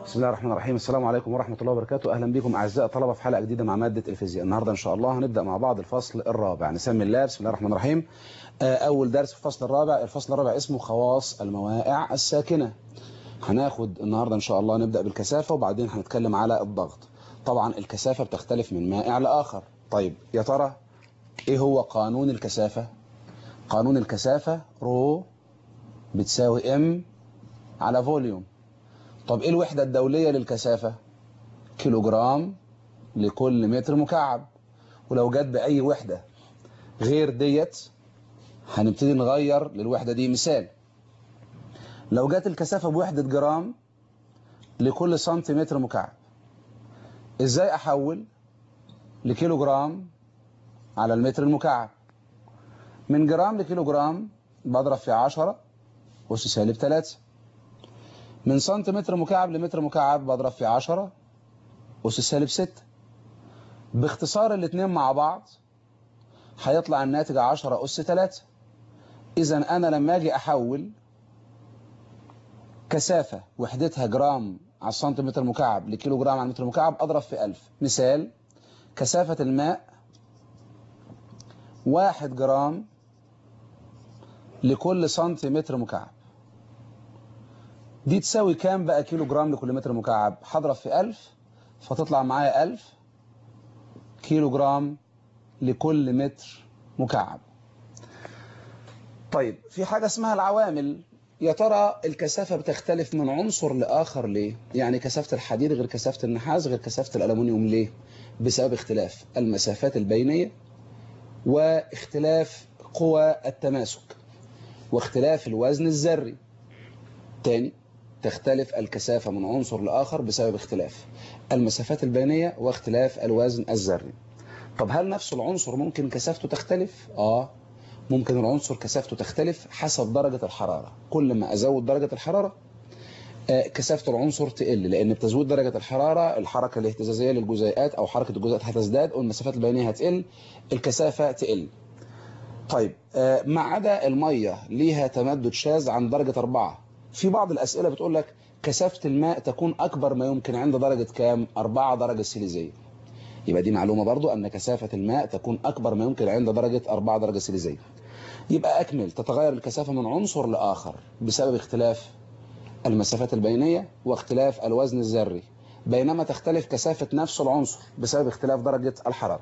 بسم الله الرحمن الرحيم السلام عليكم ورحمة الله وبركاته أهلا بكم أعزائي الطلبة في حلقة جديدة مع مادة الفيزياء النهاردة إن شاء الله هنبدأ مع بعض الفصل الرابع نسمي الله بسم الله الرحمن الرحيم أول درس في الفصل الرابع الفصل الرابع اسمه خواص المواقع الساكنة هناخد النهاردة إن شاء الله نبدأ بالكثافة وبعدين هنتكلم على الضغط طبعا الكثافة بتختلف من مائع لآخر طيب يا ترى إيه هو قانون الكثافة قانون الكثافة رو بتساوي ام على فوليوم طب ايه الوحدة الدولية للكثافة كيلوجرام لكل متر مكعب ولو جت بأي وحدة غير ديت هنبتدي نغير للوحدة دي مثال لو جت الكثافة بوحدة جرام لكل سنتيمتر مكعب ازاي احول لكيلو جرام على المتر المكعب من جرام لكيلو جرام بضرب في 10 أس سالب 3 من سنتيمتر مكعب لمتر مكعب بضرب في 10 أس سالب 6 باختصار الاثنين مع بعض هيطلع الناتج 10 أس 3 إذا أنا لما أجي أحول كثافة وحدتها جرام على السنتيمتر مكعب لكيلو جرام على المتر مكعب أضرب في 1000 مثال كثافة الماء 1 جرام لكل سنتيمتر مكعب دي تساوي كام بقى كيلو جرام لكل متر مكعب هضرب في 1000 فتطلع معايا 1000 كيلو جرام لكل متر مكعب طيب في حاجة اسمها العوامل يا ترى الكثافة بتختلف من عنصر لآخر ليه يعني كثافة الحديد غير كثافة النحاس غير كثافة الألمنيوم ليه بسبب اختلاف المسافات البينية واختلاف قوى التماسك واختلاف الوزن الذري تاني تختلف الكثافة من عنصر لآخر بسبب اختلاف المسافات البينية واختلاف الوزن الذري طب هل نفس العنصر ممكن كثافته تختلف؟ آه ممكن العنصر كثافته تختلف حسب درجة الحرارة كل ما أزود درجة الحرارة آه كثافة العنصر تقل لأن بتزود درجة الحرارة الحركة الاهتزازية للجزيئات أو حركة الجزيئات هتزداد والمسافات البينية هتقل الكثافة تقل طيب آه ما عدا المية ليها تمدد شاذ عن درجة 4 في بعض الأسئلة بتقول لك كثافة الماء تكون أكبر ما يمكن عند درجة كام 4 درجة سيليزية يبقى دي معلومة برضو أن كثافة الماء تكون أكبر ما يمكن عند درجة 4 درجة سيليزية يبقى أكمل تتغير الكثافة من عنصر لآخر بسبب اختلاف المسافات البينية واختلاف الوزن الذري بينما تختلف كثافة نفس العنصر بسبب اختلاف درجة الحرارة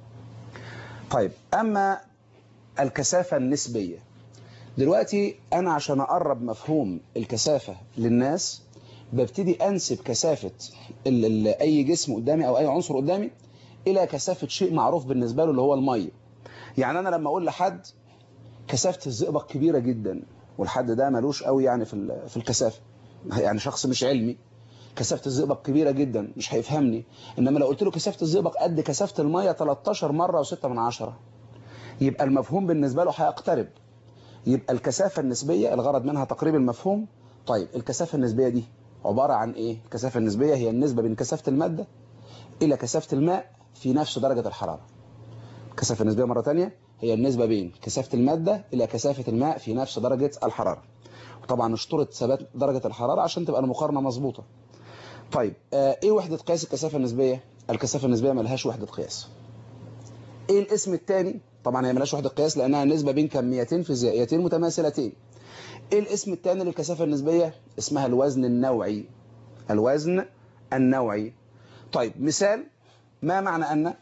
طيب أما الكثافة النسبية دلوقتي أنا عشان أقرب مفهوم الكثافة للناس ببتدي أنسب كثافة ال ال أي جسم قدامي أو أي عنصر قدامي إلى كثافة شيء معروف بالنسبة له اللي هو المية يعني أنا لما أقول لحد كثافة الزئبق كبيرة جدا والحد ده ملوش قوي يعني في في الكثافة يعني شخص مش علمي كثافة الزئبق كبيرة جدا مش هيفهمني إنما لو قلت له كثافة الزئبق قد كثافة المية 13 مرة و6 من عشرة يبقى المفهوم بالنسبة له هيقترب يبقى الكثافة النسبية الغرض منها تقريب المفهوم طيب الكثافة النسبية دي عبارة عن إيه؟ الكثافة النسبية هي النسبة بين كثافة المادة إلى كثافة الماء في نفس درجة الحرارة الكثافة النسبية مرة تانية هي النسبة بين كثافة المادة إلى كثافة الماء في نفس درجة الحرارة وطبعا اشترط ثبات درجة الحرارة عشان تبقى المقارنة مظبوطة طيب آه إيه وحدة قياس الكثافة النسبية؟ الكثافة النسبية ملهاش وحدة قياس إيه الاسم الثاني؟ طبعا هي ملهاش وحدة قياس لأنها نسبة بين كميتين فيزيائيتين متماثلتين ايه الاسم الثاني للكثافة النسبية اسمها الوزن النوعي الوزن النوعي طيب مثال ما معنى أن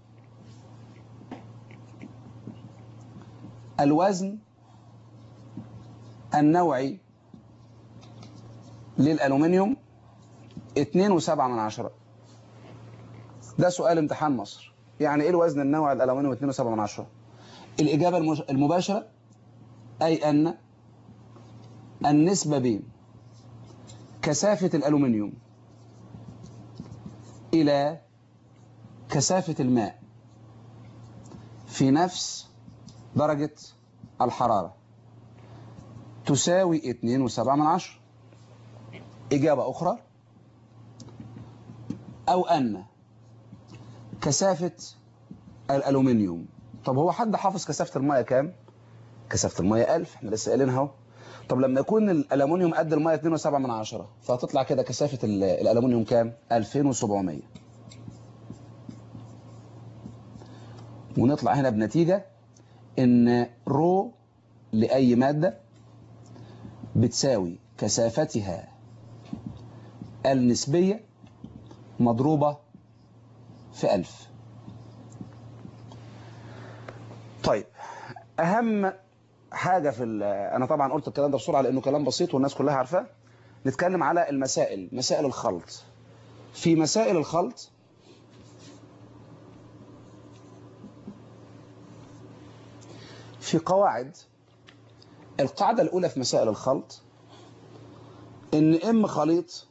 الوزن النوعي للألومنيوم 2.7 من عشرة ده سؤال امتحان مصر يعني ايه الوزن النوعي للألومنيوم 2.7 من عشرة الإجابة المباشرة أي أن النسبة بين كثافة الألومنيوم إلى كثافة الماء في نفس درجة الحرارة تساوي 2.7 من عشرة إجابة أخرى أو أن كثافة الألومنيوم طب هو حد حافظ كثافة المية كام؟ كثافة المية 1000 احنا لسه قايلينها اهو طب لما يكون الالومنيوم قد الميه 2.7 من عشرة فهتطلع كده كثافه ال- الالومنيوم كام 2700 ونطلع هنا بنتيجه ان رو لاي ماده بتساوي كثافتها النسبيه مضروبه في 1000 طيب اهم حاجه في ال- انا طبعا قلت الكلام ده بسرعه لانه كلام بسيط والناس كلها عارفاه نتكلم على المسائل مسائل الخلط في مسائل الخلط في قواعد القاعده الاولى في مسائل الخلط ان ام خليط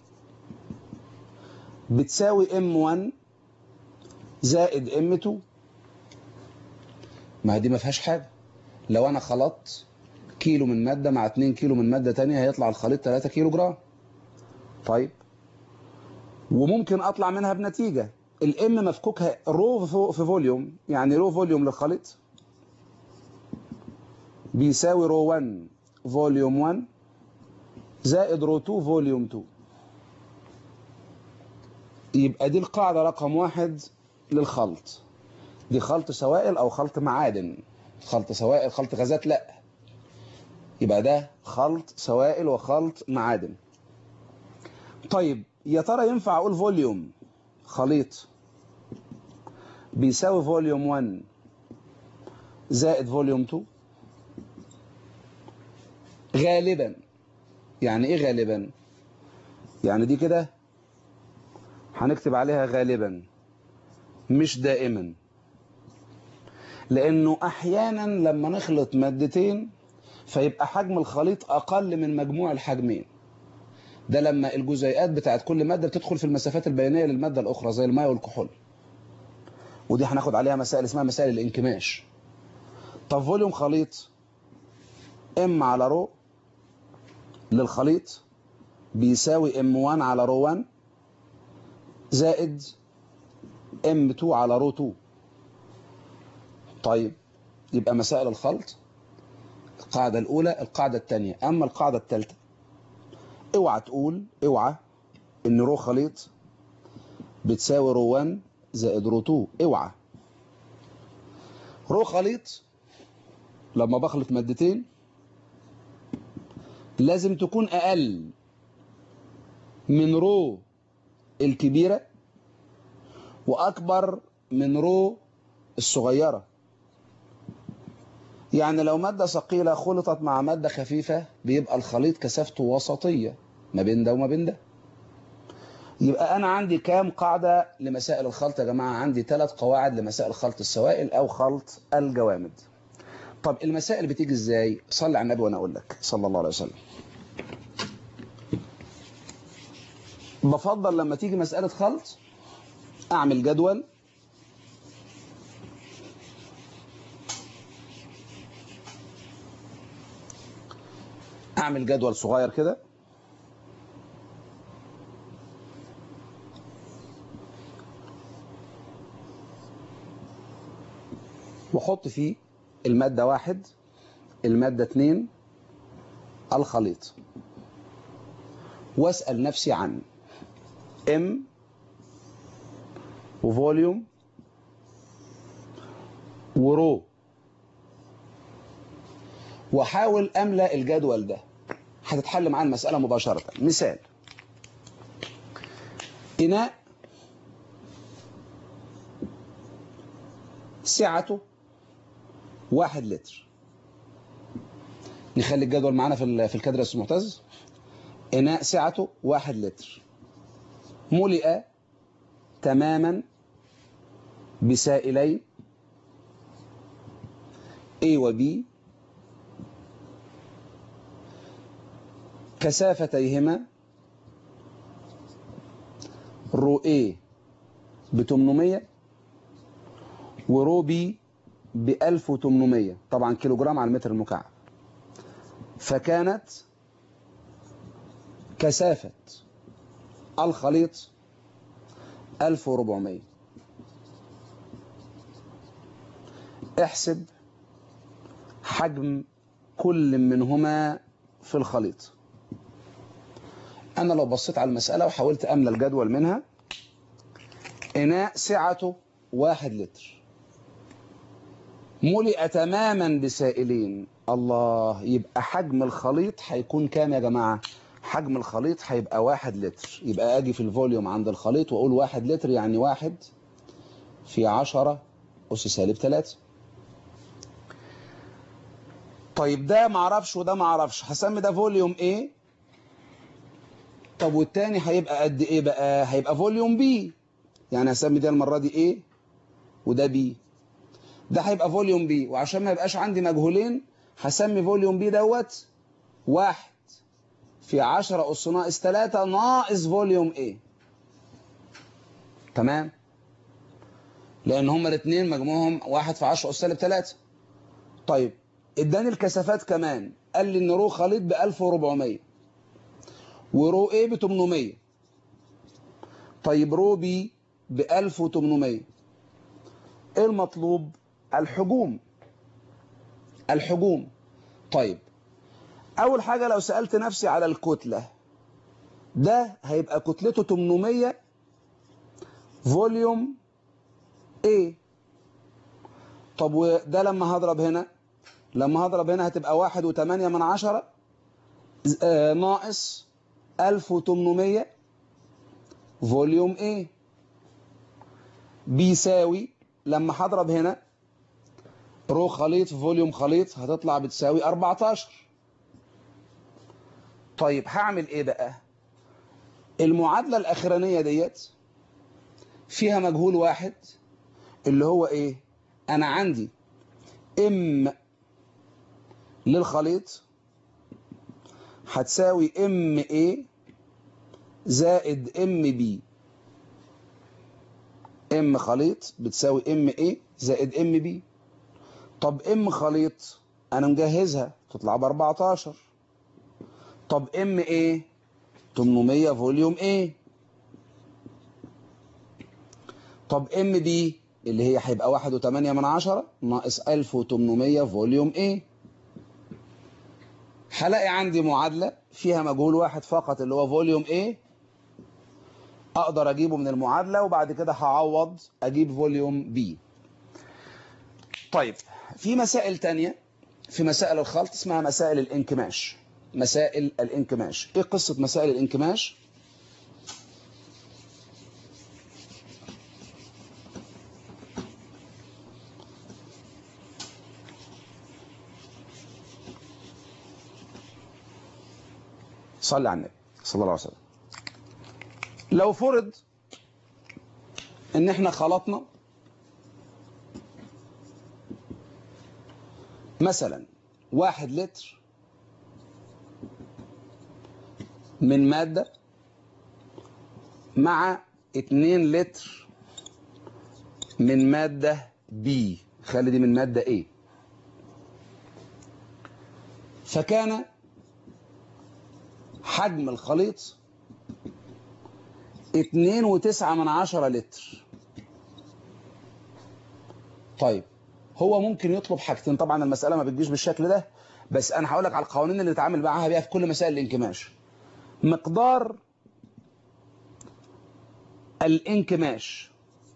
بتساوي ام 1 زائد ام 2 ما هي دي ما فيهاش حاجه لو انا خلطت كيلو من ماده مع 2 كيلو من ماده تانية هيطلع الخليط 3 كيلو جرام طيب وممكن اطلع منها بنتيجه الام مفكوكها رو فو- في فوليوم يعني رو فوليوم للخليط بيساوي رو 1 فوليوم 1 زائد رو 2 فوليوم 2 يبقى دي القاعده رقم واحد للخلط دي خلط سوائل او خلط معادن خلط سوائل خلط غازات لا يبقى ده خلط سوائل وخلط معادن طيب يا ترى ينفع اقول فوليوم خليط بيساوي فوليوم 1 زائد فوليوم 2 غالبا يعني ايه غالبا يعني دي كده هنكتب عليها غالبا مش دائما لانه احيانا لما نخلط مادتين فيبقى حجم الخليط اقل من مجموع الحجمين ده لما الجزيئات بتاعت كل ماده بتدخل في المسافات البينيه للماده الاخرى زي الماء والكحول ودي هناخد عليها مسائل اسمها مسائل الانكماش طب فوليوم خليط ام على رو للخليط بيساوي ام 1 على رو 1 زائد ام 2 على رو 2 طيب يبقى مسائل الخلط القاعدة الأولى القاعدة الثانية أما القاعدة الثالثة اوعى تقول اوعى إن رو خليط بتساوي رو 1 زائد رو 2 اوعى رو خليط لما بخلط مادتين لازم تكون أقل من رو الكبيرة وأكبر من رو الصغيرة يعني لو مادة ثقيلة خلطت مع مادة خفيفة بيبقى الخليط كثافته وسطية ما بين ده وما بين ده يبقى أنا عندي كام قاعدة لمسائل الخلط يا جماعة عندي ثلاث قواعد لمسائل خلط السوائل أو خلط الجوامد طب المسائل بتيجي إزاي صلي على النبي وأنا أقول لك صلى الله عليه وسلم بفضل لما تيجي مسألة خلط أعمل جدول اعمل جدول صغير كده واحط فيه المادة واحد المادة اتنين الخليط واسأل نفسي عن ام وفوليوم ورو واحاول املا الجدول ده هتتحل معاه المساله مباشره مثال اناء سعته واحد لتر نخلي الجدول معانا في ال- في الكادر يا استاذ معتز اناء سعته واحد لتر ملئ تماما بسائلين A و B كثافتيهما رو A ب 800 ورو B ب 1800 طبعا كيلو جرام على المتر المكعب فكانت كثافة الخليط 1400 احسب حجم كل منهما في الخليط أنا لو بصيت على المسألة وحاولت أملى الجدول منها إناء سعته واحد لتر ملئ تماما بسائلين الله يبقى حجم الخليط هيكون كام يا جماعة حجم الخليط هيبقى واحد لتر يبقى أجي في الفوليوم عند الخليط وأقول واحد لتر يعني واحد في عشرة أس سالب تلاتة طيب ده معرفش وده معرفش هسمي ده فوليوم A طب والتاني هيبقى قد ايه بقى هيبقى فوليوم B يعني هسمي ده المرة دي A وده B ده هيبقى فوليوم B وعشان ما يبقاش عندي مجهولين هسمي فوليوم B دوت واحد في 10 أس ناقص 3 ناقص فوليوم A تمام لأن هما الاثنين مجموعهم واحد في 10 أس سالب 3 طيب اداني الكثافات كمان قال لي ان رو خليط ب 1400 ورو A ب 800 طيب رو B ب 1800 ايه المطلوب الحجوم الحجوم طيب اول حاجة لو سألت نفسي على الكتلة ده هيبقى كتلته 800 فوليوم A طب وده لما هضرب هنا لما هضرب هنا هتبقى واحد وتمانية من عشرة آه ناقص ألف وتمنمية فوليوم A بيساوي لما هضرب هنا رو خليط في فوليوم خليط هتطلع بتساوي 14 طيب هعمل ايه بقى المعادلة الأخرانية ديت فيها مجهول واحد اللي هو ايه انا عندي ام للخليط هتساوي ام ايه زائد ام بي ام خليط بتساوي ام ايه زائد ام بي طب ام خليط انا مجهزها تطلع ب 14 طب ام ايه 800 فوليوم ايه طب ام بي اللي هي هيبقى واحد وتمانية من عشرة ناقص ألف وتمنمية فوليوم ايه هلاقي عندي معادلة فيها مجهول واحد فقط اللي هو فوليوم ايه اقدر اجيبه من المعادلة وبعد كده هعوض اجيب فوليوم بي طيب في مسائل تانية في مسائل الخلط اسمها مسائل الانكماش مسائل الانكماش ايه قصة مسائل الانكماش صلي على النبي صلى الله عليه وسلم لو فرض ان احنا خلطنا مثلا واحد لتر من مادة مع اتنين لتر من مادة بي خلي دي من مادة ايه فكان حجم الخليط اتنين وتسعة من عشرة لتر طيب هو ممكن يطلب حاجتين طبعا المسألة ما بتجيش بالشكل ده بس انا هقول لك على القوانين اللي نتعامل معاها بيها في كل مسائل الانكماش مقدار الانكماش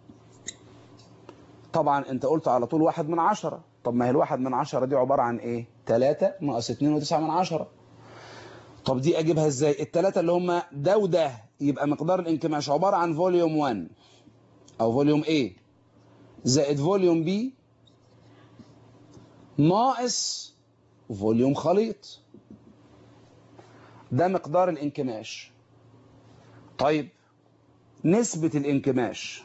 طبعا انت قلت على طول واحد من عشرة طب ما هي الواحد من عشرة دي عبارة عن ايه تلاتة ناقص اتنين وتسعة من عشرة طب دي اجيبها ازاي التلاتة اللي هم ده وده يبقى مقدار الانكماش عبارة عن فوليوم 1 او فوليوم A زائد فوليوم B ناقص فوليوم خليط ده مقدار الانكماش طيب نسبة الانكماش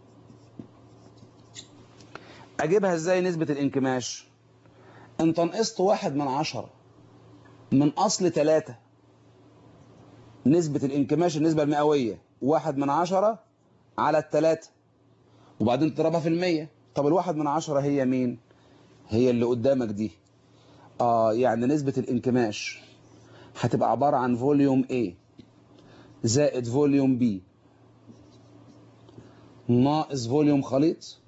اجيبها ازاي نسبة الانكماش انت نقصت واحد من عشرة من اصل ثلاثة نسبة الانكماش النسبة المئوية واحد من عشرة على الثلاثة وبعدين تضربها في المية طب الواحد من عشرة هي مين هي اللي قدامك دي اه يعني نسبة الانكماش هتبقى عبارة عن فوليوم A زائد فوليوم B ناقص فوليوم خليط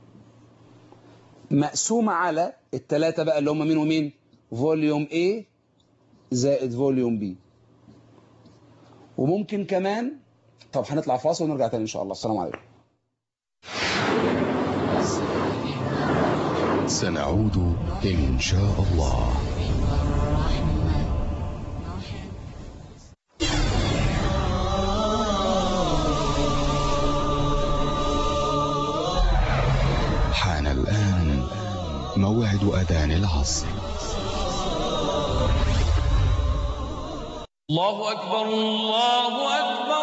مقسومة على التلاتة بقى اللي هم مين ومين فوليوم A زائد فوليوم بي وممكن كمان طب هنطلع فاصل ونرجع تاني ان شاء الله السلام عليكم سنعود إن شاء الله حان الآن موعد أذان العصر الله أكبر الله أكبر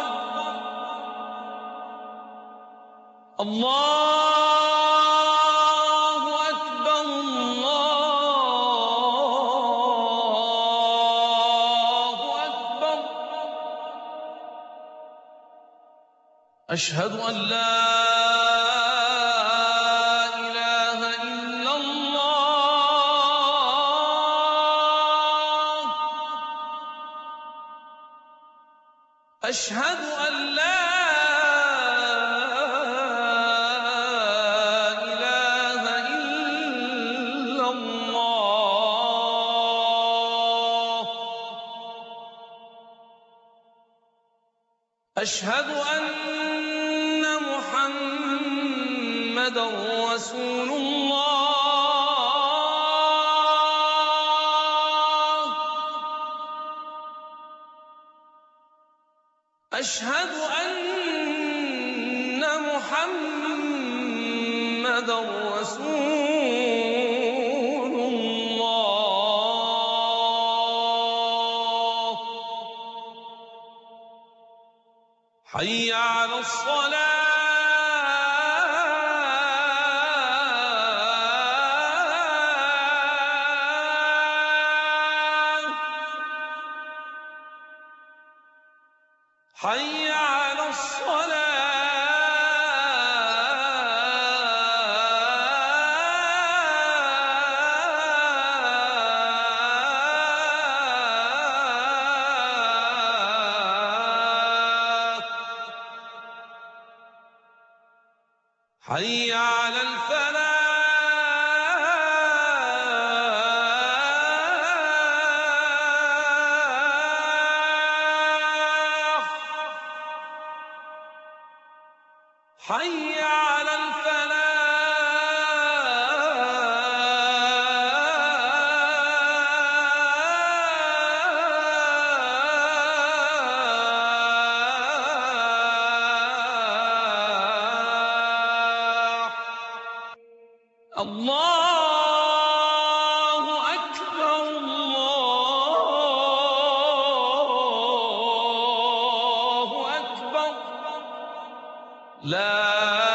الله أكبر الله أكبر أشهد أن لا إله إلا الله أشهد أن لا إله إلا الله أشهد أن محمدا رسول الله أشهد أن محمدا رسول الله حي على الصلاة حي على الصلاة حي على الفلاح حي على الفلاح الله أكبر الله أكبر لا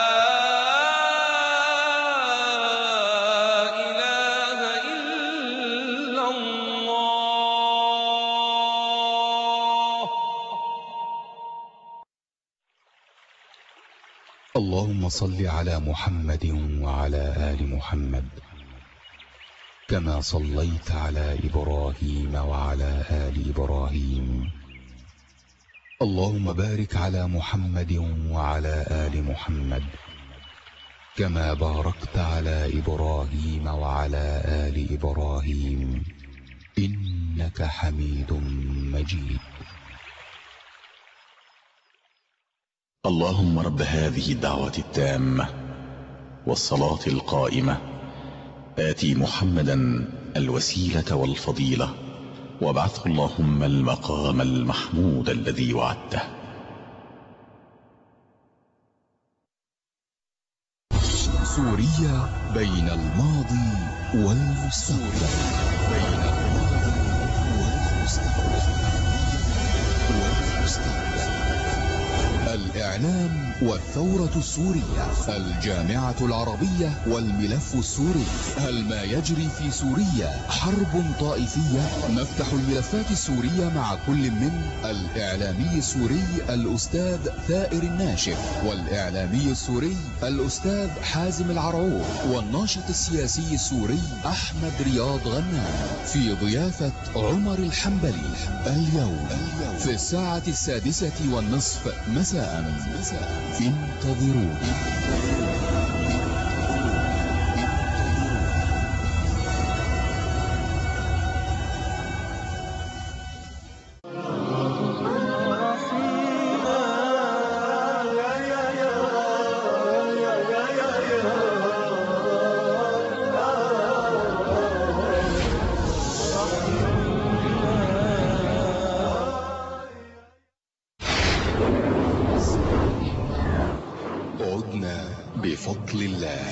إله إلا الله اللهم صل على محمد وعلى آل محمد كما صليت على إبراهيم وعلى آل إبراهيم اللهم بارك على محمد وعلى آل محمد كما باركت على إبراهيم وعلى آل إبراهيم إنك حميد مجيد اللهم رب هذه الدعوة التامة والصلاة القائمة آتي محمدا الوسيلة والفضيلة وابعثه اللهم المقام المحمود الذي وعدته سوريا بين الماضي والمستقبل بين الماضي والمستقبل والمستقبل الإعلام والثورة السورية الجامعة العربية والملف السوري هل ما يجري في سوريا حرب طائفية نفتح الملفات السورية مع كل من الإعلامي السوري الأستاذ ثائر الناشف والإعلامي السوري الأستاذ حازم العرعور والناشط السياسي السوري أحمد رياض غنام في ضيافة عمر الحنبلي اليوم في الساعة السادسة والنصف مساء انتظرونا بفضل الله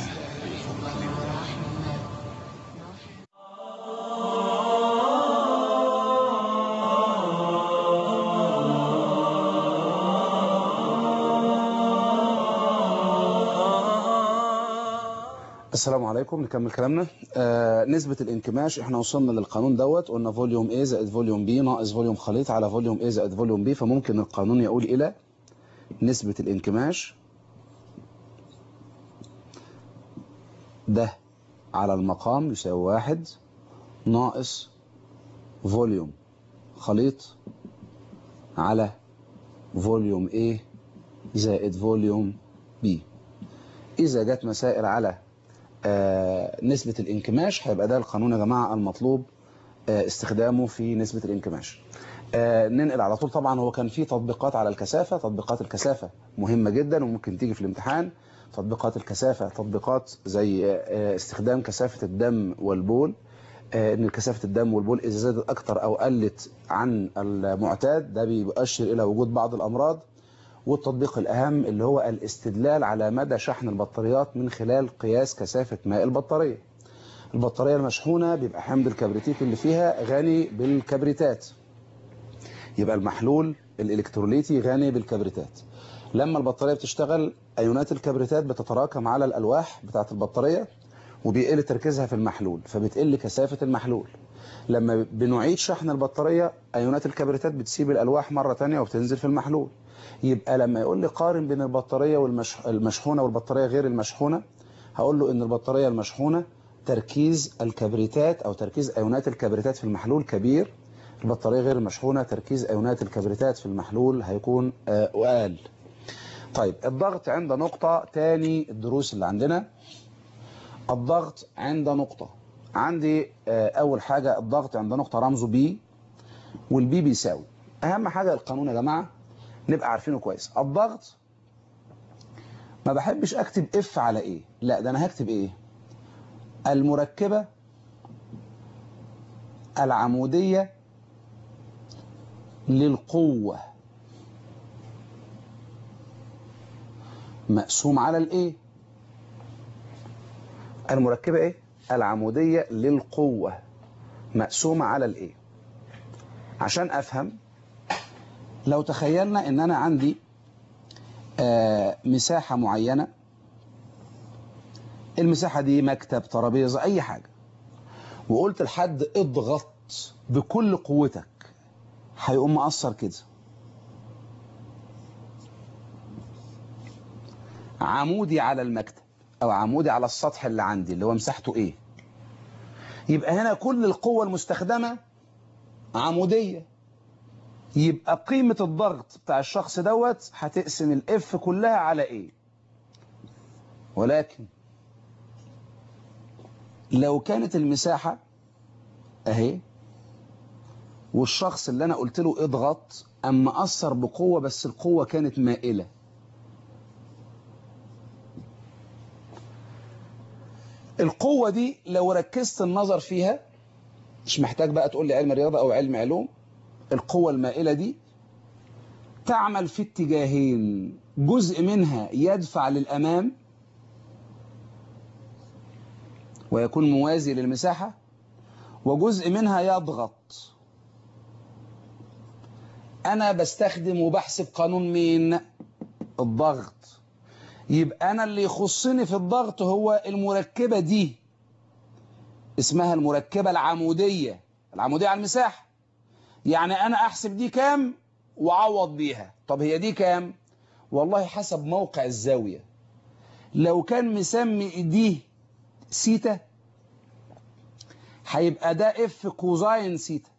السلام عليكم نكمل كلامنا آه نسبة الانكماش احنا وصلنا للقانون دوت قلنا فوليوم A زائد فوليوم B ناقص فوليوم خليط على فوليوم A زائد فوليوم B فممكن القانون يقول إلى نسبة الانكماش ده على المقام يساوي واحد ناقص فوليوم خليط على فوليوم A زائد فوليوم B إذا جت مسائل على آه، نسبة الانكماش هيبقى ده القانون يا جماعة المطلوب آه، استخدامه في نسبة الانكماش آه، ننقل على طول طبعا هو كان في تطبيقات على الكثافة تطبيقات الكثافة مهمة جدا وممكن تيجي في الامتحان تطبيقات الكثافة تطبيقات زي آه، استخدام كثافة الدم والبول آه، ان كثافة الدم والبول اذا زادت اكتر او قلت عن المعتاد ده بيؤشر الى وجود بعض الامراض والتطبيق الأهم اللي هو الاستدلال على مدى شحن البطاريات من خلال قياس كثافة ماء البطارية البطارية المشحونة بيبقى حمض الكبريتيك اللي فيها غني بالكبريتات يبقى المحلول الإلكتروليتي غني بالكبريتات لما البطارية بتشتغل أيونات الكبريتات بتتراكم على الألواح بتاعة البطارية وبيقل تركيزها في المحلول فبتقل كثافة المحلول لما بنعيد شحن البطارية أيونات الكبريتات بتسيب الألواح مرة تانية وبتنزل في المحلول يبقى لما يقول لي قارن بين البطارية والمشحونة والبطارية غير المشحونة هقول له ان البطارية المشحونة تركيز الكبريتات او تركيز ايونات الكبريتات في المحلول كبير البطارية غير المشحونة تركيز ايونات الكبريتات في المحلول هيكون آه، اقل طيب الضغط عند نقطة تاني الدروس اللي عندنا الضغط عند نقطة عندي آه، اول حاجة الضغط عند نقطة رمزه بي والبي بيساوي اهم حاجة القانون يا جماعة نبقى عارفينه كويس الضغط ما بحبش اكتب اف على ايه لا ده انا هكتب ايه المركبة العمودية للقوة مقسوم على الايه المركبة ايه العمودية للقوة مقسومة على الايه عشان افهم لو تخيلنا ان انا عندي آه، مساحة معينة المساحة دي مكتب ترابيزة اي حاجة وقلت لحد اضغط بكل قوتك هيقوم مقصر كده عمودي على المكتب او عمودي على السطح اللي عندي اللي هو مساحته ايه يبقى هنا كل القوة المستخدمة عمودية يبقى قيمة الضغط بتاع الشخص دوت هتقسم الاف كلها على ايه ولكن لو كانت المساحة اهي والشخص اللي انا قلت له اضغط اما اثر بقوة بس القوة كانت مائلة القوة دي لو ركزت النظر فيها مش محتاج بقى تقول لي علم رياضة او علم علوم القوة المائلة دي تعمل في اتجاهين جزء منها يدفع للأمام ويكون موازي للمساحة وجزء منها يضغط أنا بستخدم وبحسب قانون مين الضغط يبقى أنا اللي يخصني في الضغط هو المركبة دي اسمها المركبة العمودية العمودية على المساحة يعني أنا أحسب دي كام وعوض بيها طب هي دي كام والله حسب موقع الزاوية لو كان مسمي دي سيتا هيبقى ده اف كوزاين سيتا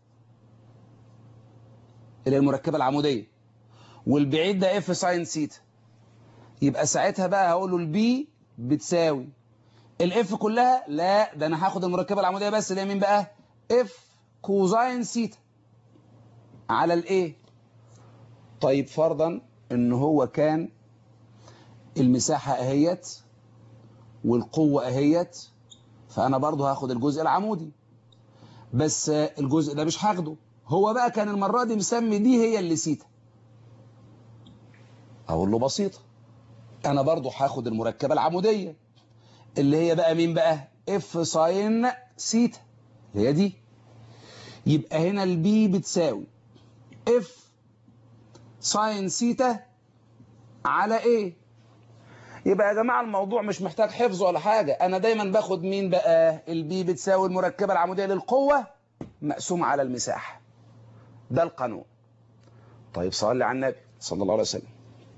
اللي هي المركبة العمودية والبعيد ده اف ساين سيتا يبقى ساعتها بقى هقول له البي بتساوي الاف كلها لا ده انا هاخد المركبة العمودية بس اللي هي مين بقى اف كوزاين سيتا على الايه طيب فرضا ان هو كان المساحة اهيت والقوة اهيت فانا برضو هاخد الجزء العمودي بس الجزء ده مش هاخده هو بقى كان المرة دي مسمي دي هي اللي سيتا اقول له بسيطة انا برضو هاخد المركبة العمودية اللي هي بقى مين بقى اف ساين سيتا اللي هي دي يبقى هنا البي بتساوي اف ساين سيتا على ايه يبقى يا جماعة الموضوع مش محتاج حفظ ولا حاجة انا دايما باخد مين بقى البي بتساوي المركبة العمودية للقوة مقسوم على المساحة ده القانون طيب صلي على النبي صلى الله عليه وسلم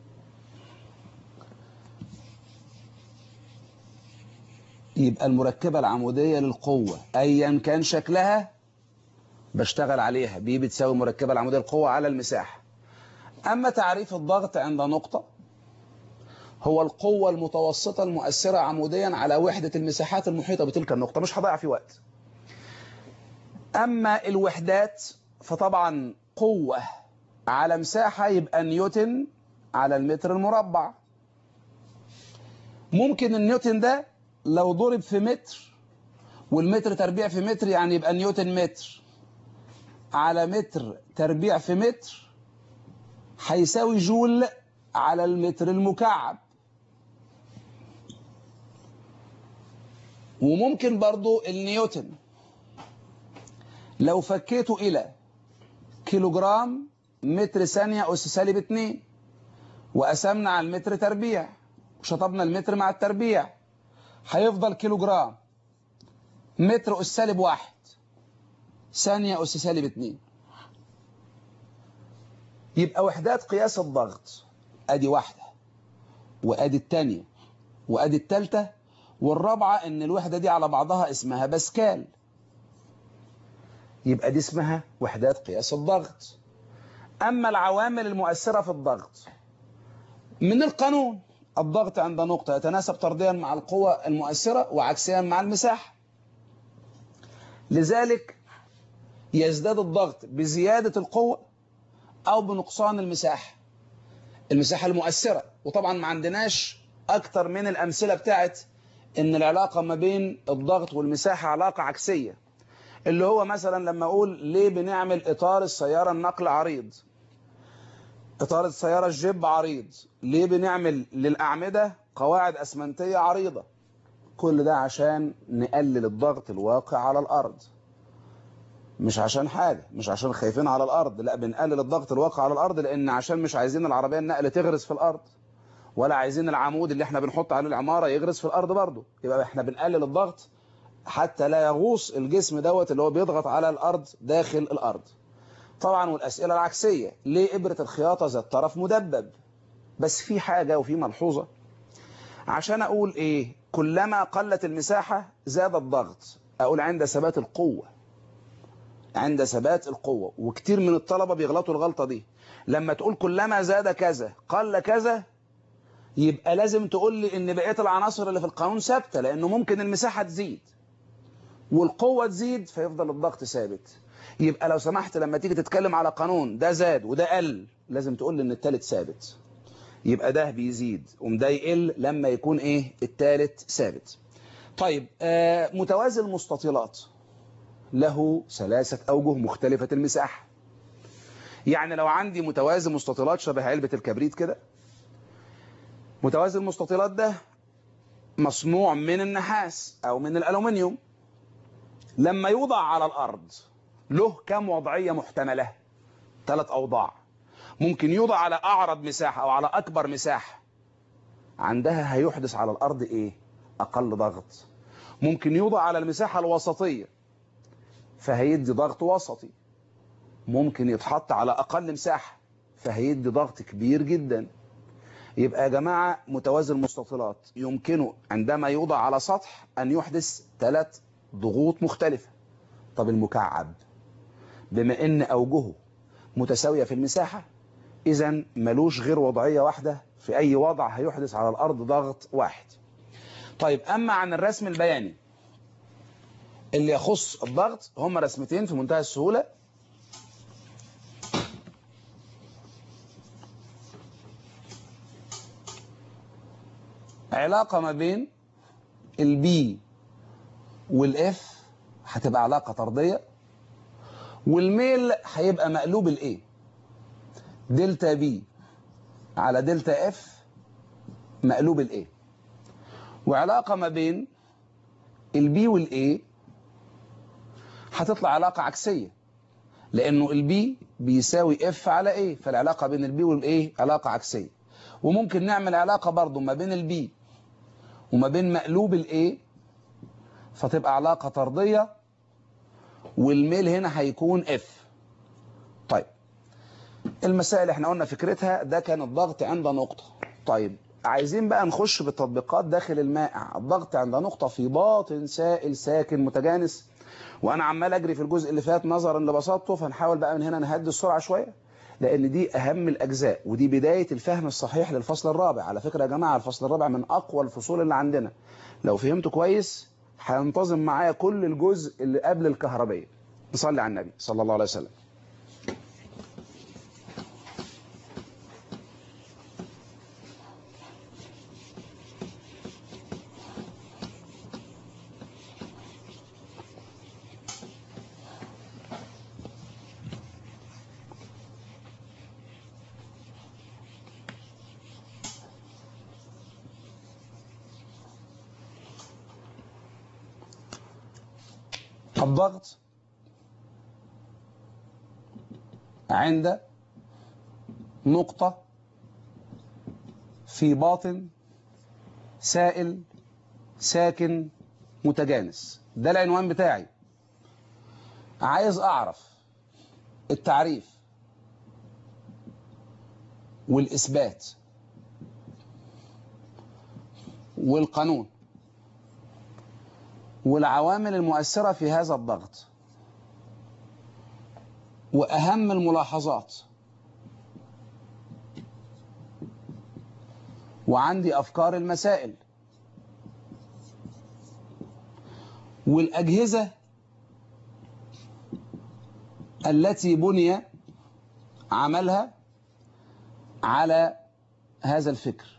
يبقى المركبة العمودية للقوة أيا كان شكلها بشتغل عليها بي بتساوي المركبة العمودية للقوة على المساحة أما تعريف الضغط عند نقطة هو القوة المتوسطة المؤثرة عموديا على وحدة المساحات المحيطة بتلك النقطة مش هضيع في وقت أما الوحدات فطبعا قوة على مساحة يبقى نيوتن على المتر المربع ممكن النيوتن ده لو ضرب في متر والمتر تربيع في متر يعني يبقى نيوتن متر على متر تربيع في متر هيساوي جول على المتر المكعب وممكن برضو النيوتن لو فكيته إلى كيلوجرام متر ثانية أس سالب 2 وقسمنا على المتر تربيع وشطبنا المتر مع التربيع هيفضل كيلوجرام متر أس سالب 1 ثانية أس سالب 2 يبقى وحدات قياس الضغط ادي واحدة وادي التانية وادي التالتة والرابعة ان الوحدة دي على بعضها اسمها باسكال يبقى دي اسمها وحدات قياس الضغط اما العوامل المؤثرة في الضغط من القانون الضغط عند نقطة يتناسب طرديا مع القوة المؤثرة وعكسيا مع المساحة لذلك يزداد الضغط بزيادة القوة أو بنقصان المساحة المساحة المؤثرة وطبعا ما عندناش أكتر من الأمثلة بتاعت إن العلاقة ما بين الضغط والمساحة علاقة عكسية اللي هو مثلا لما أقول ليه بنعمل إطار السيارة النقل عريض إطار السيارة الجيب عريض ليه بنعمل للأعمدة قواعد أسمنتية عريضة كل ده عشان نقلل الضغط الواقع على الأرض مش عشان حاجة مش عشان خايفين على الأرض لا بنقلل الضغط الواقع على الأرض لأن عشان مش عايزين العربية النقل تغرس في الأرض ولا عايزين العمود اللي احنا بنحط عليه العمارة يغرس في الأرض برضه يبقى احنا بنقلل الضغط حتى لا يغوص الجسم دوت اللي هو بيضغط على الأرض داخل الأرض طبعا والأسئلة العكسية ليه إبرة الخياطة ذات طرف مدبب بس في حاجة وفي ملحوظة عشان أقول إيه كلما قلت المساحة زاد الضغط أقول عند ثبات القوة عند ثبات القوة وكتير من الطلبة بيغلطوا الغلطة دي لما تقول كلما زاد كذا قل كذا يبقى لازم تقول لي ان بقية العناصر اللي في القانون ثابتة لانه ممكن المساحة تزيد والقوة تزيد فيفضل الضغط ثابت يبقى لو سمحت لما تيجي تتكلم على قانون ده زاد وده قل لازم تقول لي ان التالت ثابت يبقى ده بيزيد وده يقل لما يكون ايه التالت ثابت طيب آه متوازي المستطيلات له ثلاثة أوجه مختلفة المساحة يعني لو عندي متوازي مستطيلات شبه علبة الكبريت كده متوازي المستطيلات ده مصنوع من النحاس أو من الألومنيوم لما يوضع على الأرض له كم وضعية محتملة ثلاث أوضاع ممكن يوضع على أعرض مساحة أو على أكبر مساحة عندها هيحدث على الأرض إيه أقل ضغط ممكن يوضع على المساحة الوسطية فهيدي ضغط وسطي ممكن يتحط على أقل مساحة فهيدي ضغط كبير جدا يبقى يا جماعة متوازي المستطيلات يمكنه عندما يوضع على سطح أن يحدث ثلاث ضغوط مختلفة طب المكعب بما أن أوجهه متساوية في المساحة إذا ملوش غير وضعية واحدة في أي وضع هيحدث على الأرض ضغط واحد طيب أما عن الرسم البياني اللي يخص الضغط هم رسمتين في منتهى السهولة علاقة ما بين البي والاف هتبقى علاقة طردية والميل هيبقى مقلوب الايه دلتا بي على دلتا اف مقلوب الايه وعلاقة ما بين البي والايه هتطلع علاقة عكسية لانه البي بيساوي اف على ايه فالعلاقة بين البي والايه علاقة عكسية وممكن نعمل علاقة برضو ما بين البي وما بين مقلوب الايه فتبقى علاقة طردية والميل هنا هيكون اف طيب المسائل اللي احنا قلنا فكرتها ده كان الضغط عند نقطة طيب عايزين بقى نخش بالتطبيقات داخل المائع الضغط عند نقطة في باطن سائل ساكن متجانس وانا عمال اجري في الجزء اللي فات نظرا لبساطته فنحاول بقى من هنا نهدي السرعة شوية لان دي اهم الاجزاء ودي بداية الفهم الصحيح للفصل الرابع على فكرة يا جماعة الفصل الرابع من اقوى الفصول اللي عندنا لو فهمته كويس هينتظم معايا كل الجزء اللي قبل الكهربية نصلي على النبي صلى الله عليه وسلم الضغط عند نقطة في باطن سائل ساكن متجانس ده العنوان بتاعي عايز أعرف التعريف والإثبات والقانون والعوامل المؤثرة في هذا الضغط وأهم الملاحظات وعندي أفكار المسائل والأجهزة التي بني عملها على هذا الفكر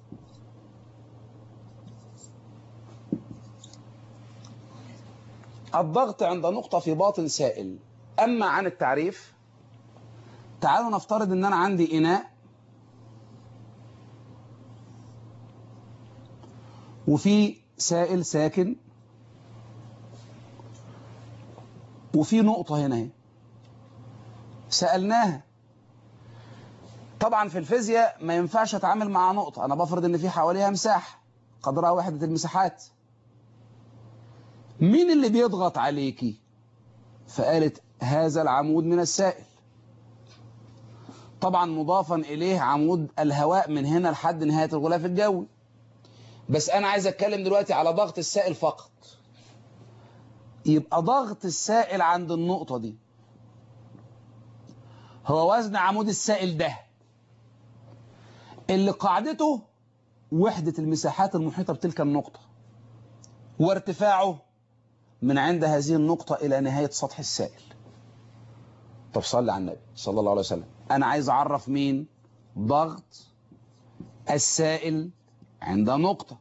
الضغط عند نقطة في باطن سائل أما عن التعريف تعالوا نفترض أن أنا عندي إناء وفي سائل ساكن وفي نقطة هنا اهي سألناها طبعا في الفيزياء ما ينفعش اتعامل مع نقطة أنا بفرض أن في حواليها مساحة قدرها وحدة المساحات مين اللي بيضغط عليكي فقالت هذا العمود من السائل طبعا مضافا إليه عمود الهواء من هنا لحد نهاية الغلاف الجوي بس أنا عايز أتكلم دلوقتي على ضغط السائل فقط يبقى ضغط السائل عند النقطة دي هو وزن عمود السائل ده اللي قاعدته وحدة المساحات المحيطة بتلك النقطة وارتفاعه من عند هذه النقطة إلى نهاية سطح السائل طب صلي على النبي صلى الله عليه وسلم أنا عايز أعرف مين ضغط السائل عند نقطة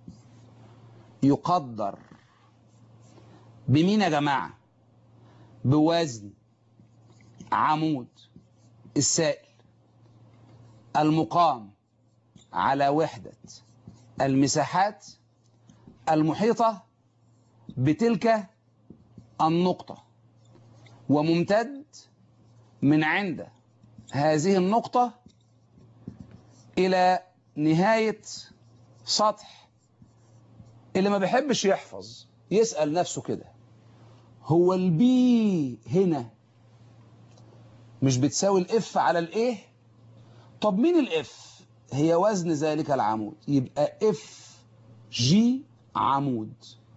يقدر بمين يا جماعة بوزن عمود السائل المقام على وحدة المساحات المحيطة بتلك النقطة وممتد من عند هذه النقطة إلى نهاية سطح اللي ما بيحبش يحفظ يسأل نفسه كده هو البي هنا مش بتساوي الاف على الايه طب مين الاف هي وزن ذلك العمود يبقى اف جي عمود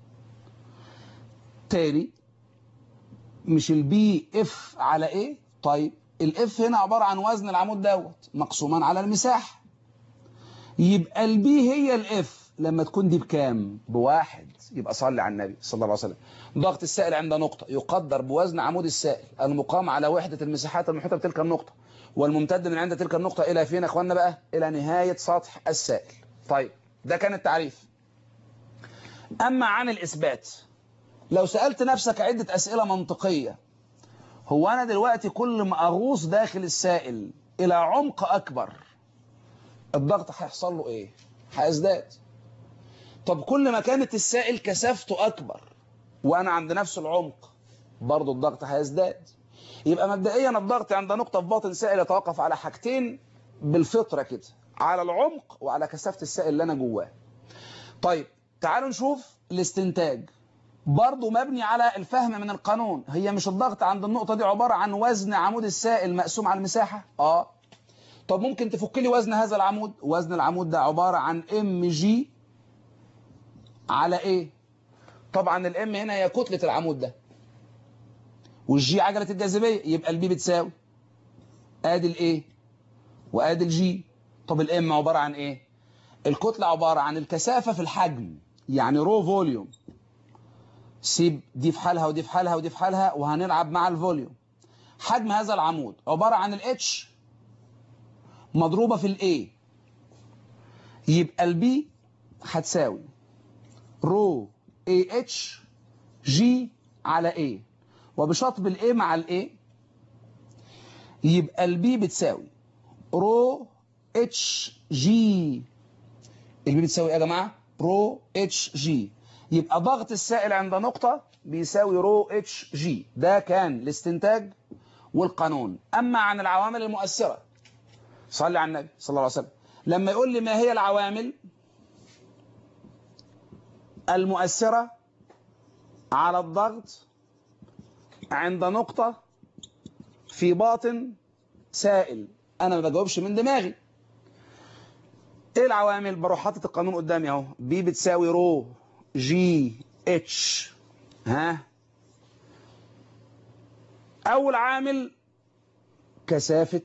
تاني مش البي اف على ايه طيب الاف هنا عبارة عن وزن العمود دوت مقسوما على المساحة يبقى البي هي الاف لما تكون دي بكام بواحد يبقى صلي على النبي صلى الله عليه وسلم ضغط السائل عند نقطة يقدر بوزن عمود السائل المقام على وحدة المساحات المحيطة بتلك النقطة والممتد من عند تلك النقطة إلى فين يا أخوانا بقى إلى نهاية سطح السائل طيب ده كان التعريف أما عن الإثبات لو سألت نفسك عدة أسئلة منطقية هو أنا دلوقتي كل ما أغوص داخل السائل إلى عمق أكبر الضغط هيحصل له إيه هيزداد طب كل ما كانت السائل كثافته أكبر وأنا عند نفس العمق برضو الضغط هيزداد يبقى مبدئيا الضغط عند نقطة في باطن سائل يتوقف على حاجتين بالفطرة كده على العمق وعلى كثافة السائل اللي أنا جواه طيب تعالوا نشوف الاستنتاج برضو مبني على الفهم من القانون هي مش الضغط عند النقطة دي عبارة عن وزن عمود السائل مقسوم على المساحة اه طب ممكن تفك لي وزن هذا العمود وزن العمود ده عبارة عن ام جي على ايه طبعا الام هنا هي كتلة العمود ده والجي عجلة الجاذبية يبقى البي بتساوي ادي الايه وادي الجي طب الام عبارة عن ايه الكتلة عبارة عن الكثافة في الحجم يعني رو فوليوم سيب دي في حالها ودي في حالها ودي في حالها وهنلعب مع الفوليوم حجم هذا العمود عبارة عن الاتش مضروبة في الاي يبقى البي هتساوي رو اي اتش جي على اي وبشطب الاي مع الاي يبقى البي بتساوي رو اتش جي البي بتساوي ايه يا جماعه رو اتش جي يبقى ضغط السائل عند نقطه بيساوي رو اتش جي ده كان الاستنتاج والقانون اما عن العوامل المؤثره صلي على النبي صلى الله عليه وسلم لما يقول لي ما هي العوامل المؤثره على الضغط عند نقطه في باطن سائل انا ما بجاوبش من دماغي ايه العوامل بروح حاطط القانون قدامي اهو بي بتساوي رو جي اتش ها اول عامل كثافه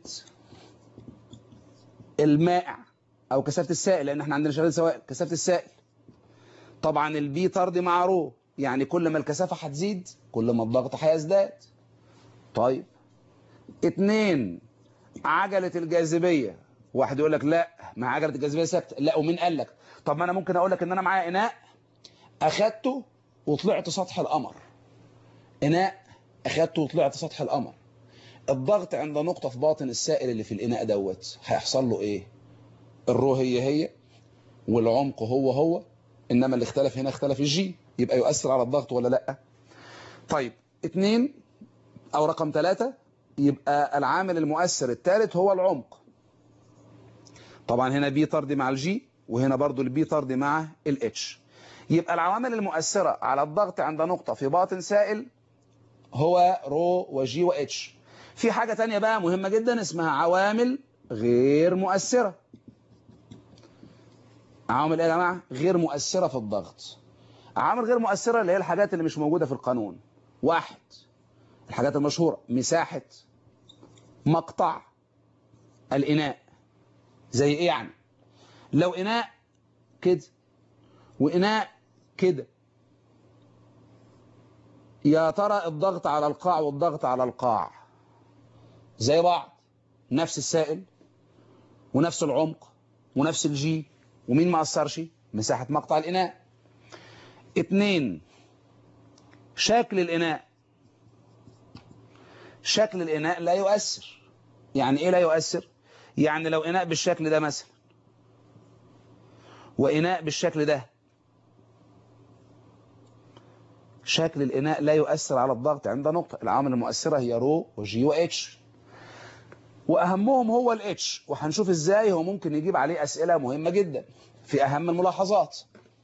المائع او كثافه السائل لان احنا عندنا شغال سوائل كثافه السائل طبعا البي طرد مع رو يعني كل ما الكثافه هتزيد كل ما الضغط هيزداد طيب اتنين عجله الجاذبيه واحد يقول لك لا ما عجله الجاذبيه ثابته لا ومين قال لك طب ما انا ممكن اقول لك ان انا معايا اناء اخدته وطلعت سطح القمر اناء اخدته وطلعت سطح القمر الضغط عند نقطه في باطن السائل اللي في الاناء دوت هيحصل له ايه الرو هي هي والعمق هو هو انما اللي اختلف هنا اختلف الجي يبقى يؤثر على الضغط ولا لا طيب اتنين او رقم ثلاثة يبقى العامل المؤثر الثالث هو العمق طبعا هنا بي طرد مع الجي وهنا برضو البي طرد مع الاتش يبقى العوامل المؤثرة على الضغط عند نقطة في باطن سائل هو رو وجي واتش في حاجة تانية بقى مهمة جدا اسمها عوامل غير مؤثرة عوامل ايه يا جماعة غير مؤثرة في الضغط عوامل غير مؤثرة اللي هي الحاجات اللي مش موجودة في القانون واحد الحاجات المشهورة مساحة مقطع الإناء زي ايه يعني لو إناء كده وإناء كده يا ترى الضغط على القاع والضغط على القاع زي بعض نفس السائل ونفس العمق ونفس الجي ومين ما أثرش مساحة مقطع الإناء اتنين شكل الإناء شكل الإناء لا يؤثر يعني إيه لا يؤثر يعني لو إناء بالشكل ده مثلا وإناء بالشكل ده شكل الإناء لا يؤثر على الضغط عند نقطة العوامل المؤثرة هي رو وجي واتش وأهمهم هو الاتش وهنشوف إزاي هو ممكن يجيب عليه أسئلة مهمة جدا في أهم الملاحظات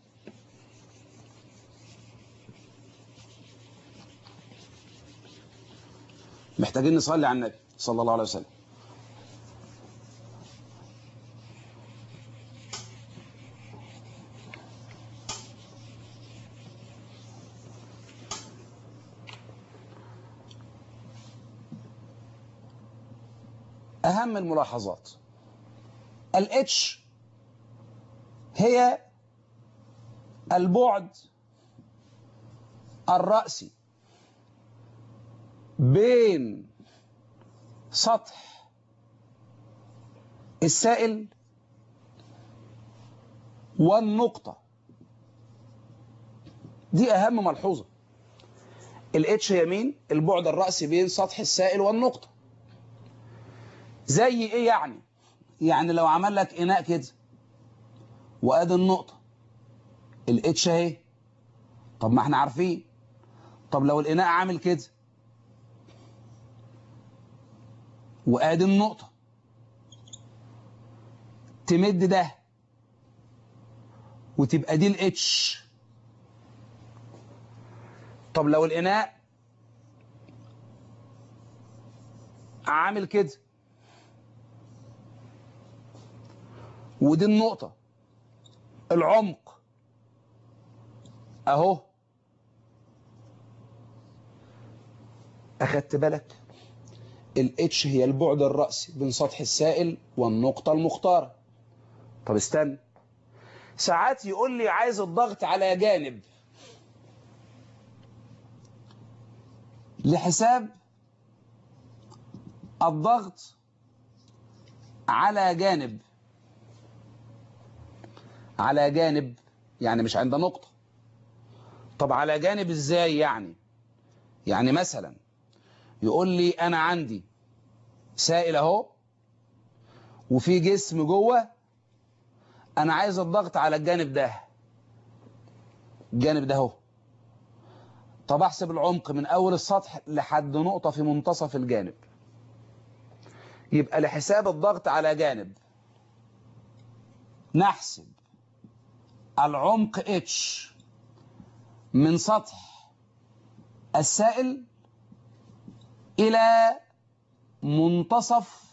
محتاجين نصلي على النبي صلى الله عليه وسلم أهم الملاحظات الاتش هي البعد الرأسي بين سطح السائل والنقطة دي أهم ملحوظة الاتش هي مين؟ البعد الرأسي بين سطح السائل والنقطة زي ايه يعني؟ يعني لو عمل لك إناء كده وادي النقطة الاتش اهي طب ما احنا عارفين طب لو الاناء عامل كده وادي النقطة تمد ده وتبقى دي الاتش طب لو الاناء عامل كده ودي النقطة العمق اهو اخدت بالك الاتش هي البعد الرأسي بين سطح السائل والنقطة المختارة طب استنى ساعات يقول لي عايز الضغط على جانب لحساب الضغط على جانب على جانب يعني مش عند نقطة طب على جانب ازاي يعني يعني مثلا يقول لي انا عندي سائل اهو وفي جسم جوه انا عايز الضغط على الجانب ده الجانب ده اهو طب احسب العمق من اول السطح لحد نقطة في منتصف الجانب يبقى لحساب الضغط على جانب نحسب العمق H من سطح السائل إلى منتصف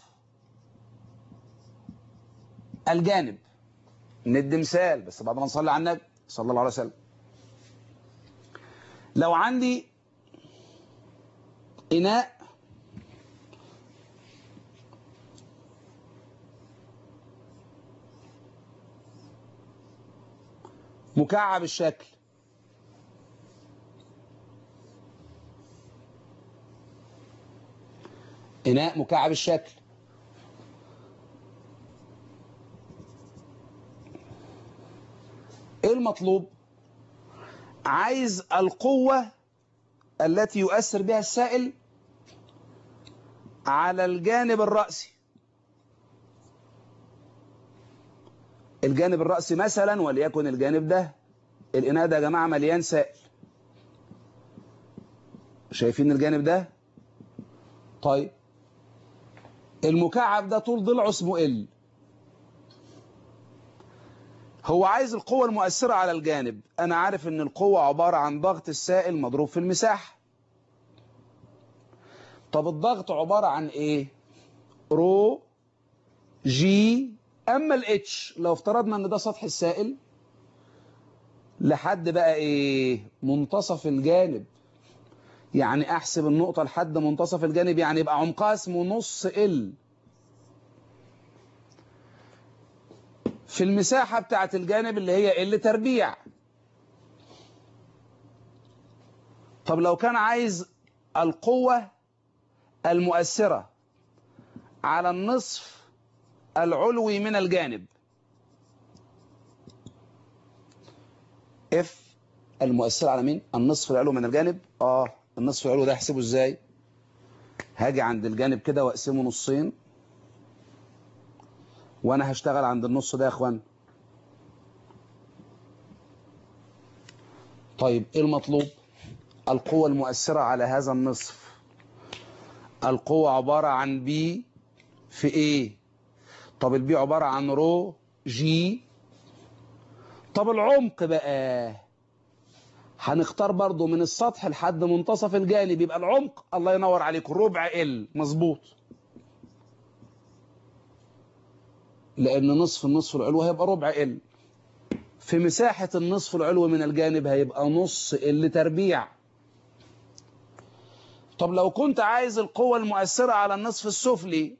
الجانب ندي مثال بس بعد ما نصلي على النبي صلى الله عليه وسلم لو عندي إناء مكعب الشكل إناء مكعب الشكل إيه المطلوب؟ عايز القوة التي يؤثر بها السائل على الجانب الرأسي الجانب الرأسي مثلا وليكن الجانب ده الإناء ده يا جماعة مليان سائل شايفين الجانب ده طيب المكعب ده طول ضلعه اسمه ال هو عايز القوة المؤثرة على الجانب أنا عارف إن القوة عبارة عن ضغط السائل مضروب في المساحة طب الضغط عبارة عن إيه رو جي أما الاتش لو افترضنا إن ده سطح السائل لحد بقى إيه منتصف الجانب يعني أحسب النقطة لحد منتصف الجانب يعني يبقى عمقها اسمه نص ال في المساحة بتاعت الجانب اللي هي ال تربيع طب لو كان عايز القوة المؤثرة على النصف العلوي من الجانب اف المؤثرة على مين النصف العلوي من الجانب اه النصف العلوي ده احسبه ازاي هاجي عند الجانب كده واقسمه نصين وانا هشتغل عند النص ده يا اخوان طيب ايه المطلوب القوة المؤثرة على هذا النصف القوة عبارة عن بي في ايه طب البي عبارة عن رو جي طب العمق بقى هنختار برضو من السطح لحد منتصف الجانب يبقى العمق الله ينور عليكم ربع ال مظبوط لأن نصف النصف العلوي هيبقى ربع ال في مساحة النصف العلوي من الجانب هيبقى نص ال تربيع طب لو كنت عايز القوة المؤثرة على النصف السفلي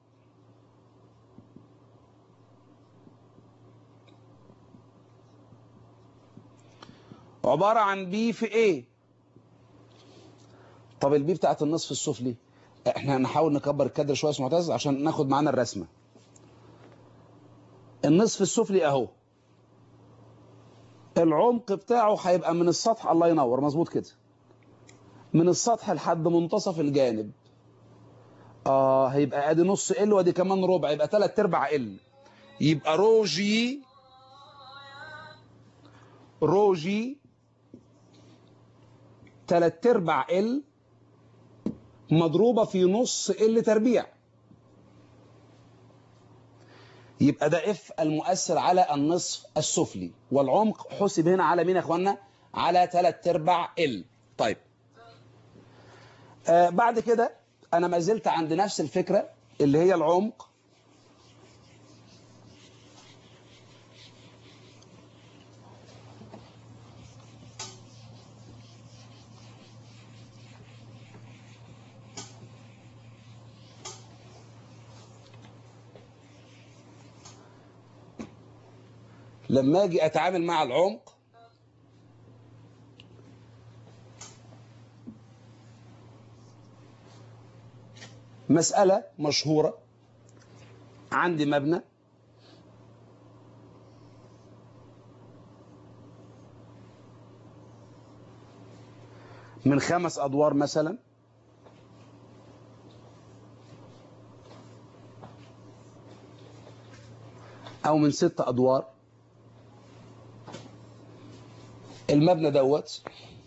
عبارة عن بي في ايه طب البي بتاعت النصف السفلي احنا هنحاول نكبر الكادر شوية يا معتز عشان ناخد معانا الرسمة النصف السفلي اهو العمق بتاعه هيبقى من السطح الله ينور مظبوط كده من السطح لحد منتصف الجانب اه هيبقى ادي نص ال وادي كمان ربع يبقى 3 ارباع ال يبقى رو جي رو جي تلات ارباع ال مضروبة في نص ال تربيع يبقى ده اف المؤثر على النصف السفلي والعمق حسب هنا على مين يا اخوانا على تلات ارباع ال طيب آه بعد كده انا ما زلت عند نفس الفكرة اللي هي العمق لما اجي اتعامل مع العمق مسألة مشهورة عندي مبنى من خمس أدوار مثلا أو من ست أدوار المبنى دوت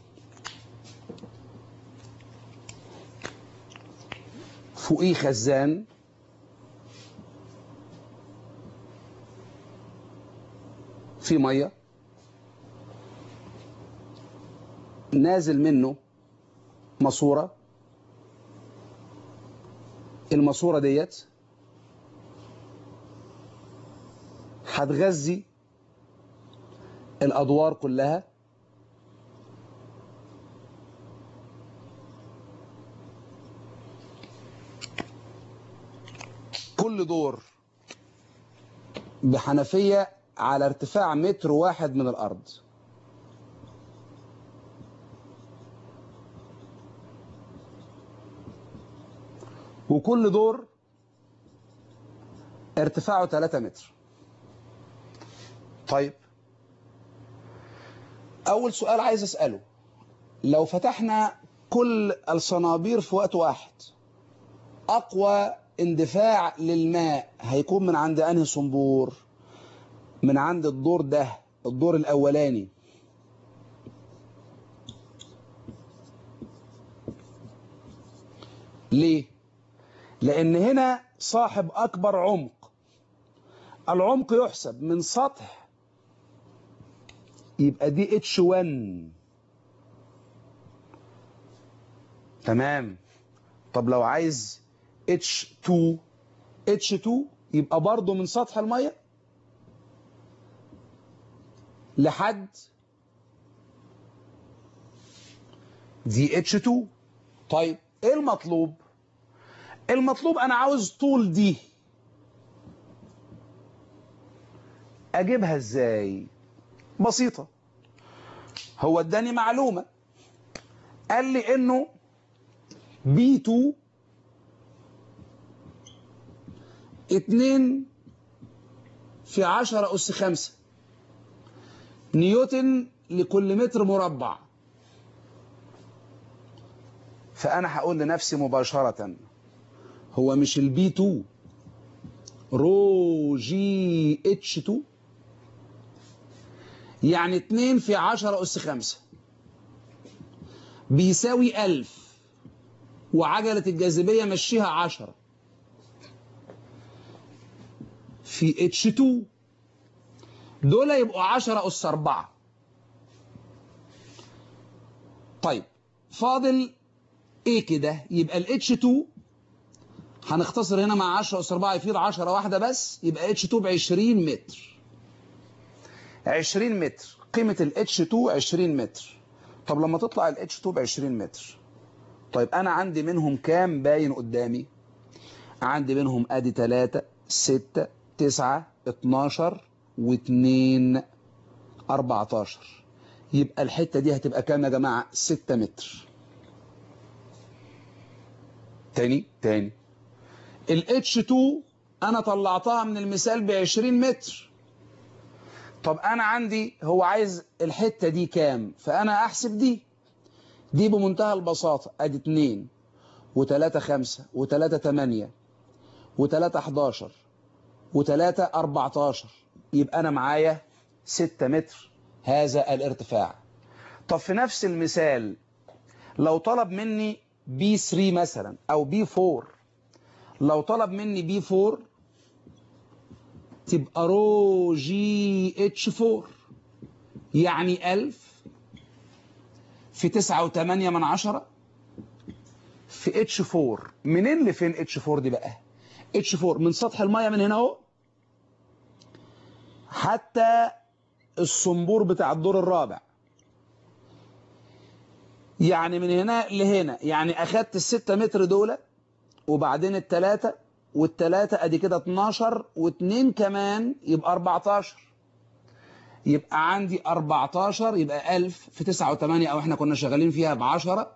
فوقيه خزان في ميه نازل منه ماسوره الماسوره ديت هتغذي الادوار كلها كل دور بحنفية على ارتفاع متر واحد من الأرض وكل دور ارتفاعه 3 متر طيب أول سؤال عايز أسأله لو فتحنا كل الصنابير في وقت واحد أقوى اندفاع للماء هيكون من عند انهي صنبور من عند الدور ده الدور الاولاني ليه لان هنا صاحب اكبر عمق العمق يحسب من سطح يبقى دي اتش 1 تمام طب لو عايز H2 H2 يبقى برضه من سطح المية لحد دي H2 طيب ايه المطلوب المطلوب انا عاوز طول دي اجيبها ازاي بسيطة هو اداني معلومة قال لي انه B2 اتنين في عشرة أس خمسة نيوتن لكل متر مربع فأنا هقول لنفسي مباشرة هو مش البي 2 رو جي اتش 2 يعني 2 في 10 أس 5 بيساوي 1000 وعجلة الجاذبية مشيها 10 في اتش 2 دول يبقوا 10 أس 4 طيب فاضل ايه كده يبقى الاتش 2 هنختصر هنا مع 10 أس 4 يفيض 10 واحدة بس يبقى اتش 2 ب 20 متر 20 متر قيمة الاتش 2 20 متر طب لما تطلع الاتش 2 ب 20 متر طيب انا عندي منهم كام باين قدامي عندي منهم ادي 3 6 9 12 و2 14 يبقى الحتة دي هتبقى كام يا جماعة 6 متر تاني تاني ال H2 انا طلعتها من المثال ب 20 متر طب انا عندي هو عايز الحتة دي كام فانا احسب دي دي بمنتهى البساطة ادي 2 و3 5 و3 8 و3 11 و3 14 يبقى انا معايا 6 متر هذا الارتفاع طب في نفس المثال لو طلب مني بي 3 مثلا او بي 4 لو طلب مني بي 4 تبقى رو جي اتش 4 يعني 1000 في 9 و8 من عشرة في اتش 4 منين لفين اتش 4 دي بقى اتش 4 من سطح الميه من هنا اهو حتى الصنبور بتاع الدور الرابع يعني من هنا لهنا يعني اخدت الستة متر دول وبعدين التلاتة والتلاتة ادي كده 12 واتنين كمان يبقى 14 يبقى عندي 14 يبقى 1000 في 9 و8 او احنا كنا شغالين فيها ب 10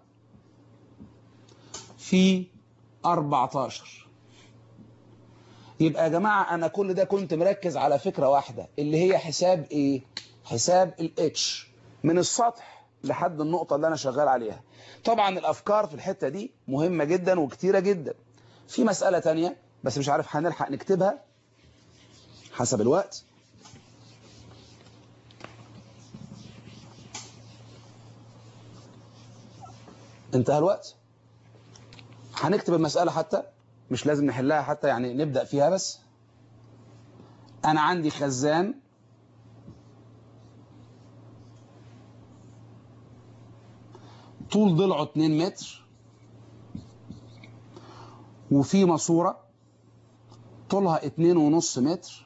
في 14 يبقى يا جماعة انا كل ده كنت مركز على فكرة واحدة اللي هي حساب ايه حساب الاتش من السطح لحد النقطة اللي انا شغال عليها طبعا الافكار في الحتة دي مهمة جدا وكتيرة جدا في مسألة تانية بس مش عارف هنلحق نكتبها حسب الوقت انتهى الوقت هنكتب المسألة حتى مش لازم نحلها حتى يعني نبدأ فيها بس أنا عندي خزان طول ضلعه 2 متر وفي ماسورة طولها 2.5 متر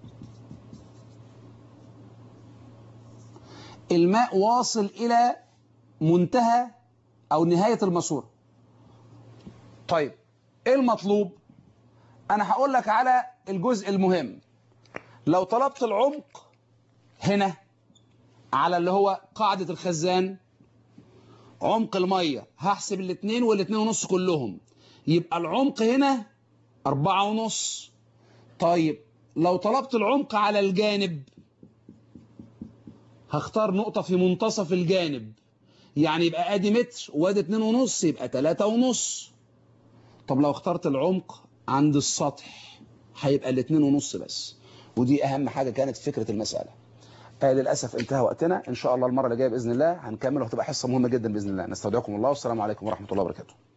الماء واصل إلى منتهى أو نهاية الماسورة طيب ايه المطلوب انا هقول لك على الجزء المهم لو طلبت العمق هنا على اللي هو قاعدة الخزان عمق المية هحسب الاثنين والاثنين ونص كلهم يبقى العمق هنا أربعة ونص طيب لو طلبت العمق على الجانب هختار نقطة في منتصف الجانب يعني يبقى ادي متر وادي اتنين ونص يبقى تلاتة ونص طب لو اخترت العمق عند السطح هيبقى الاتنين ونص بس ودي اهم حاجة كانت فكرة المسألة آه للأسف انتهى وقتنا إن شاء الله المرة اللي جاية بإذن الله هنكمل وهتبقى حصة مهمة جدا بإذن الله نستودعكم الله والسلام عليكم ورحمة الله وبركاته